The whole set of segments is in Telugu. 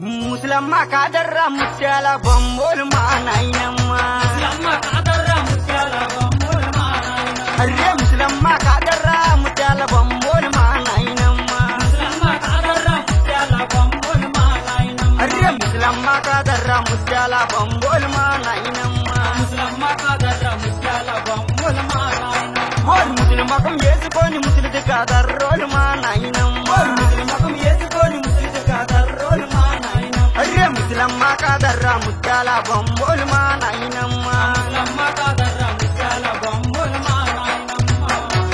ముసలమ్మ కాదర్రా ముత్యాల బొమ్మోలు మా నాయనమ్మ ముసలమ్మ కాదర్రా ముత్యాల బొమ్మలు మా నాయనమ్మ. అరే ముసలమ్మ కాదర్రా ముత్యాల బొమ్మోలు మా నాయనమ్మ ముసలమ్మ కాదర్రా ముత్యాల బొమ్మలు మా నాయనమ్మ. అరే ముసలమ్మ కాదర్రా ముత్యాల బొమ్మోలు మా నాయనమ్మ ముసలమ్మ కాదర్రా ముత్యాల బొమ్మలు మా నాయనమ్మ. ఓరు ముసలి ముఖం వేసుకొని ముసలిది కాదర్రోలు మా నాయనమ్మ ముసలి ముఖం వేసుకొని ముసలిది కాదర్రోలు మా నాయనమ్మ. అరే ముసలమ్మ కాదర్రా ముత్యాల బొమ్మోలు మా నాయనమ్మ ముసలమ్మ కాదర్రా ముత్యాల బొమ్మలు మా నాయనమ్మ.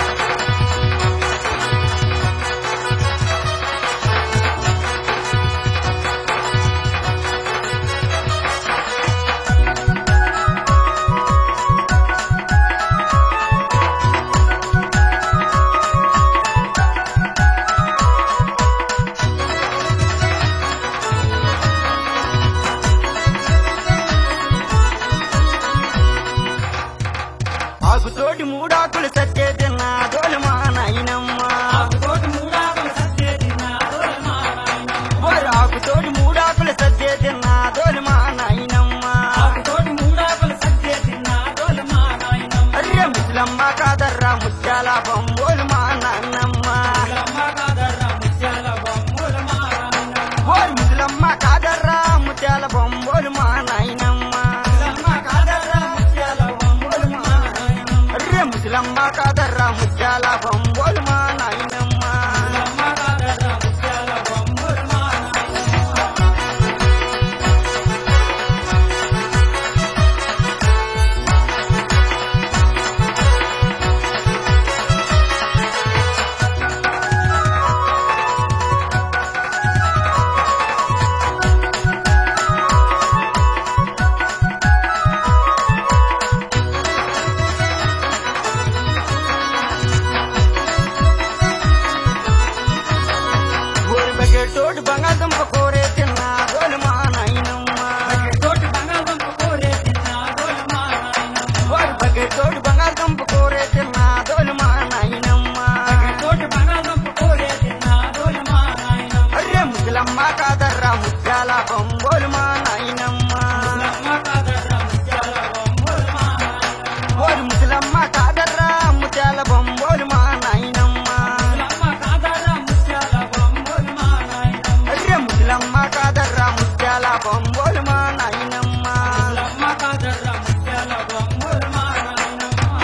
ఆకుతోటి మూడాకులు సత్తే తిన్నా దోలు మా నాయనమ్మ ఆకుతోటి మూడాకులు సత్యేది నాదోలు మా నాయనమ్మ. ఓరు ఆకుతోటి మూడాకులు సత్తే తిన్నా దోలు మా నాయనమ్మ ఆకుతోటి మూడాకులు సత్యేది నాదోలు మా నాయనమ్మ. అరే ముసలమ్మ కాదర్రా ముత్యాల బొమ్మోలు మా నాన్నమ్మ ముసలమ్మ కాదర్రా ముత్యాల బొమ్మలు మా నాయనమ్మ. ఓరు ముసలమ్మ కాదర్రా ముత్యాల బొమ్మోలు మా నాయనమ్మ ముసలమ్మ కాదర్రా ముత్యాల బొమ్మలు మా నాయనమ్మ. అరే ముసలమ్మ కాదర్రా ముత్యాల బొమ్మోలు మా నాయనమ్మ ముసలమ్మ కాదర్రా ముత్యాల బొమ్మలు మా నాయనమ్మ. ఓరి బకెటోడు బంగాళదుంప కూరే తిన్నా దోలు మా నాయనమ్మ తోటి బంగాళదుంప కూరే తిన్నాదోలు మా నాయనమ్మ. ఓరి బకెటోడు బంగాళదుంప కూరే తిన్నా దోలు మా నాయనమ్మ తోటి బంగాళదుంప కూరే తిన్నాదోలు మా నాయనమ్మ. అరే ముసలమ్మ కాదర్రా ముత్యాల బొమ్మోలు మా నాయనమ్మ ముసలమ్మ కాదర్రా ముత్యాల బొమ్మలు మా నాయనమ్మ. ఓరి ముసలమ్మ కాదర్రా ముత్యాల బొమ్మోలు మా నాయనమ్మ ముసలమ్మ కాదర్రా ముత్యాల బొమ్మలు మా నాయనమ్మ. అరే ముసలమ్మ కాదర్రా ముత్యాల బొమ్మోలు మా నాయనమ్మ ముసలమ్మ కాదర్రా ముత్యాల బొమ్మలు మా నాయనమ్మ.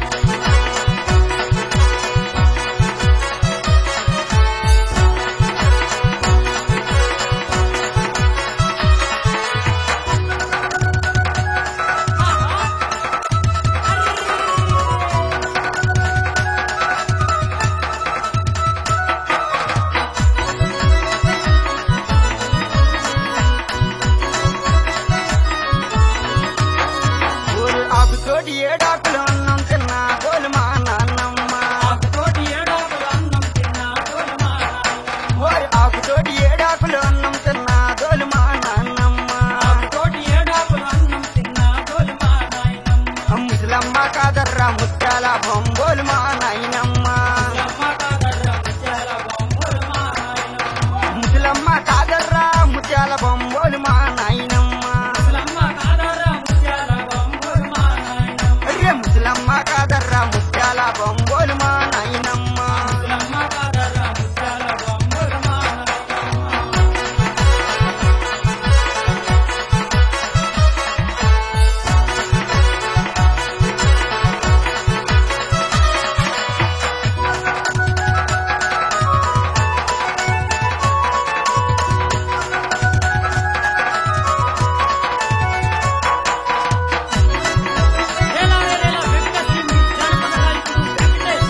ఓరి ఆకుతోటి ఏడాకులు అన్నం తిన్నా దోలు మా నాన్నమ్మ ఆకుతోటి ఏడాకులు అన్నం తిన్నాదోలు మా నాయనమ్మ. ఓరి ఆకుతోటి ఏడాకులు అన్నం తిన్నా దోలు మా నాన్నమ్మ ఆకుతోటి ఏడాకులు అన్నం తిన్నాదోలు మా నాయనమ్మ. ముసలమ్మ కాదర్రా ముత్యాల బొమ్మోలు మా నాయనమ్మ ముసలమ్మ కాదర్రా ముత్యాల బొమ్మలు మా నాయనమ్మ. ముసలమ్మ కాదర్రా ముత్యాల బొమ్మోలు మా నాయనమ్మ ముసలమ్మ కాదర్రా ముత్యాల బొమ్మలు మా నాయనమ్మ. అరే ముసలమ్మ కాదర్రా ముత్యాల బొమ్మోలు మా నాయనమ్మ ముసలమ్మ కాదర్రా ముత్యాల బొమ్మలు మా నాయనమ్మ. రేలా రేలా వెంకటేశ్వరుని జానపద గాయకుడు వెంకటేష్.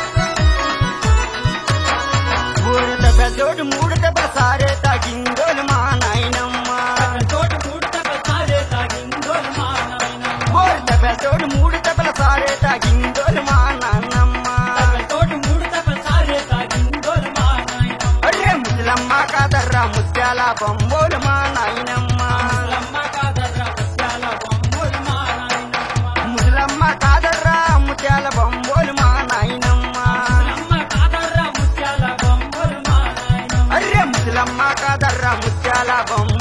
ఊరి దెబ్బతోటి మూడు దెబ్బ సారే తగిందోలు మా నాయనమ్మ తోటి మూడు తగ్గ సారే తాగిందోలు మా నాయనమ్మ. ఊరి దెబ్బతోటి మూడు దెబ్బల సారే తగిందోలు మా నాన్నమ్మ తోటి మూడు తగ్గ సారే తాగిందోలు మా నాయనమ్మ. అరే ముసలమ్మ కాదర్రా ముత్యాల బొమ్మోలు మా నాయనమ్మ ముసలమ్మ కాదర్రా ముత్యాల బొమ్మలు మా నాయనమ్మ. ముసలమ్మ కాదర్రా ముత్యాల బొమ్మోలు మా నాయనమ్మ ముసలమ్మ కాదర్రా ముత్యాల బొమ్మలు మా నాయనమ్మ. అరే ముసలమ్మ కాదర్రా ముత్యాల బొమ్మ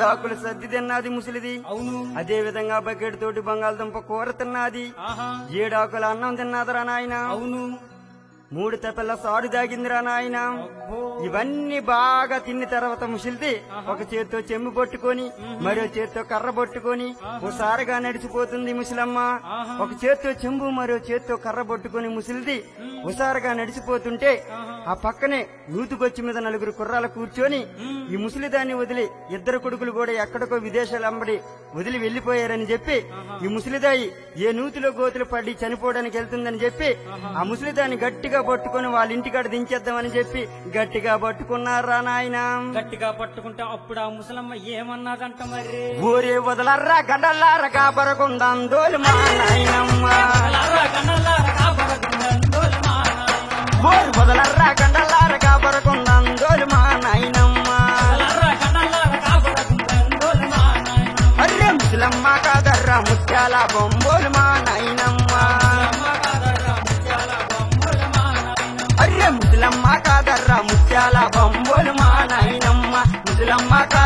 ఏడాకులు సర్ది తిన్నది ముసలిది అవును అదే విధంగా బకెట్ తోటి బంగాళదుంప కూర తిన్నది ఆహా ఏడాకుల అన్నం తిన్నదిరా నాయన అవును మూడు తెప్పల సాడు దాగిందిరా నాయన అబ్బో ఇవన్నీ బాగా తిన్న తర్వాత ముసిలిది ఒక చేత్తో చెమ్ము పట్టుకొని మరో చేత్తో కర్ర పట్టుకొని ఓసారిగా నడిచిపోతుంది ముసలమ్మ ఆహా. ఒక చేత్తో చెంబు మరో చేత్తో కర్ర పట్టుకొని ముసిలిది ఓసారిగా నడిచిపోతుంటే ఆ పక్కనే నూతుకొచ్చి మీద నలుగురు కుర్రాలు కూర్చొని ఈ ముసలిదాన్ని వదిలి ఇద్దరు కొడుకులు కూడా ఎక్కడికో విదేశాలు అమ్మడి వదిలి వెళ్లిపోయారని చెప్పి ఈ ముసలిదాయి ఏ నూతిలో గోతులు పడి చనిపోవడానికి వెళ్తుందని చెప్పి ఆ ముసలిదాన్ని గట్టిగా పట్టుకొని వాళ్ళ ఇంటికాడ దించేద్దామని చెప్పి గట్టిగా పట్టుకున్నారా నాయన గట్టిగా పట్టుకుంటే అప్పుడు ఆ ముసలమ్మ ఏమన్నదంట మరి ఊరే వదలర్రా గడ్డల్లారా కాపరకుందందోలు మా నాయనమ్మ కలరా కన్నలారా కాపరకుందండోలు మా నాయనమ్మ. ఊరు వదలర్రా గడ్డల్లారా కాపరకుందందోలు మా నాయనమ్మ కలరా కన్నలారా కాపరకుందండోలు మా నాయనమ్మ. అర్రె ముసలమ్మ కాదర్రా ముత్యాల బొంబోలు మా నాయనమ్మ అమ్మ కాదరా ముత్యాల బొమ్మలు మా నాయనమ్మ. అర్రె ముసలమ్మ కాదర్రా ముత్యాల బొంబోలు మా నాయనమ్మ ముసలమ్మ కాదర్రా